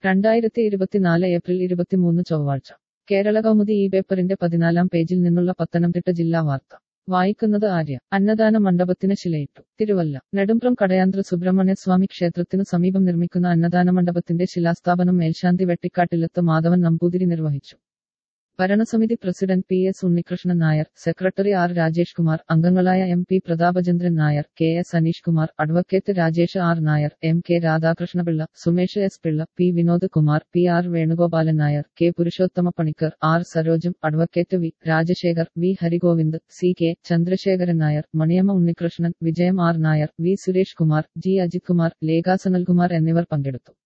രണ്ടായിരത്തി ഇരുപത്തിനാല് ഏപ്രിൽ ഇരുപത്തിമൂന്ന് ചൊവ്വാഴ്ച കേരള കൗമുദി ഈ പേപ്പറിന്റെ പതിനാലാം പേജിൽ നിന്നുള്ള പത്തനംതിട്ട ജില്ലാ വാർത്ത വായിക്കുന്നത് ആര്യ അന്നദാന മണ്ഡപത്തിന് ശിലയിട്ടു തിരുവല്ല നെടുമ്പ്രം കടയാന്ത്ര സുബ്രഹ്മണ്യ സ്വാമി ക്ഷേത്രത്തിനു സമീപം നിർമ്മിക്കുന്ന അന്നദാന മണ്ഡപത്തിന്റെ ശിലാസ്ഥാപനം മേൽശാന്തി വെട്ടിക്കാട്ടിലത്ത് മാധവൻ നമ്പൂതിരി നിർവഹിച്ചു ഭരണസമിതി president P S Unnikrishnan Nair secretary R Rajesh Kumar അംഗങ്ങളായ M P Prathapachandran Nair K S Aneesh Kumar advocate Rajesh R Nair M K Radhakrishnapillai Sumesh S Pillai P Vinod Kumar P R Venugopalan Nair K Purushothama Panicker R Sarojam advocate V Rajasekhar V Harigovind C K Chandrasekharan Nair Maniyamma Unnikrishnan Vijayam R Nair V Suresh Kumar G Ajith Kumar Lekha Sanalkumar എന്നിവർ പങ്കെടുത്തു